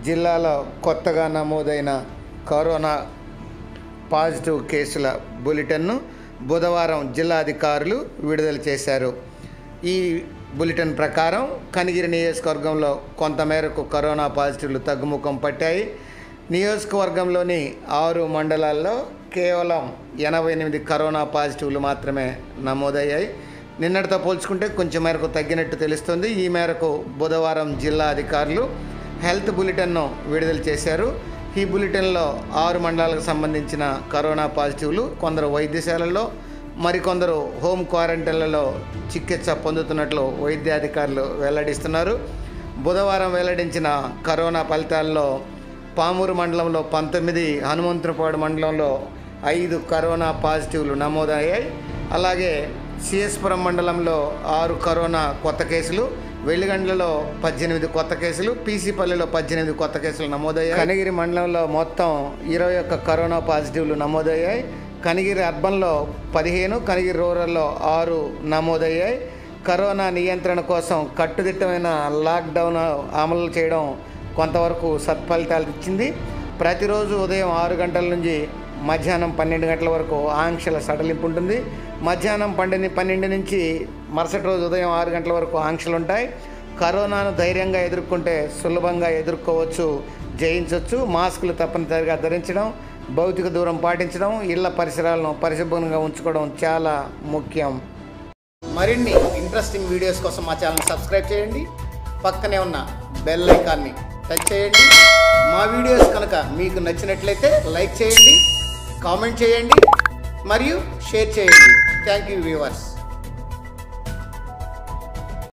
జిల్లాలో కొత్తగా నమోదైన కరోనా పాజిటివ్ కేసుల బులెటిన్ను బుధవారం జిల్లా అధికారులు విడుదల చేశారు ఈ బులెటిన్ ప్రకారం కనిగిరి నియోజకవర్గంలో కొంతమేరకు కరోనా పాజిటివ్లు తగ్గుముఖం పట్టాయి నియోజకవర్గంలోని ఆరు మండలాల్లో కేవలం ఎనభై ఎనిమిది కరోనా పాజిటివ్లు మాత్రమే నమోదయ్యాయి నిన్నటితో పోల్చుకుంటే కొంచెం మేరకు తగ్గినట్టు తెలుస్తుంది ఈ మేరకు బుధవారం జిల్లా అధికారులు హెల్త్ బులెటిన్ను విడుదల చేశారు ఈ బులెటిన్లో ఆరు మండలాలకు సంబంధించిన కరోనా పాజిటివ్లు కొందరు వైద్యశాలల్లో మరికొందరు హోమ్ క్వారంటైన్లలో చికిత్స పొందుతున్నట్లు వైద్యాధికారులు వెల్లడిస్తున్నారు బుధవారం వెల్లడించిన కరోనా ఫలితాల్లో పామూరు మండలంలో పంతొమ్మిది హనుమంతులపాడు మండలంలో ఐదు కరోనా పాజిటివ్లు నమోదయ్యాయి అలాగే సిఎస్పురం మండలంలో ఆరు కరోనా కొత్త కేసులు వెల్లిగండ్లలో పద్దెనిమిది కొత్త కేసులు పీసీపల్లిలో పద్దెనిమిది కొత్త కేసులు నమోదయ్యాయి కనిగిరి మండలంలో మొత్తం ఇరవై ఒక్క కరోనా పాజిటివ్లు నమోదయ్యాయి కనిగిరి అర్బన్లో పదిహేను కనిగిరి రూరల్లో ఆరు నమోదయ్యాయి కరోనా నియంత్రణ కోసం కట్టుదిట్టమైన లాక్డౌన్ అమలు చేయడం కొంతవరకు సత్ఫలితాలు ఇచ్చింది ప్రతిరోజు ఉదయం ఆరు గంటల నుంచి మధ్యాహ్నం పన్నెండు గంటల వరకు ఆంక్షల సడలింపు ఉంటుంది మధ్యాహ్నం పన్నెండు పన్నెండు నుంచి మరుసటి రోజు ఉదయం ఆరు గంటల వరకు ఆంక్షలు ఉంటాయి కరోనాను ధైర్యంగా ఎదుర్కొంటే సులభంగా ఎదుర్కోవచ్చు జయించవచ్చు మాస్కులు తప్పనిసరిగా ధరించడం భౌతిక దూరం పాటించడం ఇళ్ల పరిసరాలను పరిశుభ్రంగా ఉంచుకోవడం చాలా ముఖ్యం మరిన్ని ఇంట్రెస్టింగ్ వీడియోస్ కోసం మా ఛానల్ సబ్స్క్రైబ్ చేయండి పక్కనే ఉన్న బెల్ ఐకాన్ని టచ్ చేయండి మా వీడియోస్ కనుక మీకు నచ్చినట్లయితే లైక్ చేయండి కామెంట్ చేయండి మరియు షేర్ చేయండి థ్యాంక్ యూ వ్యూవర్స్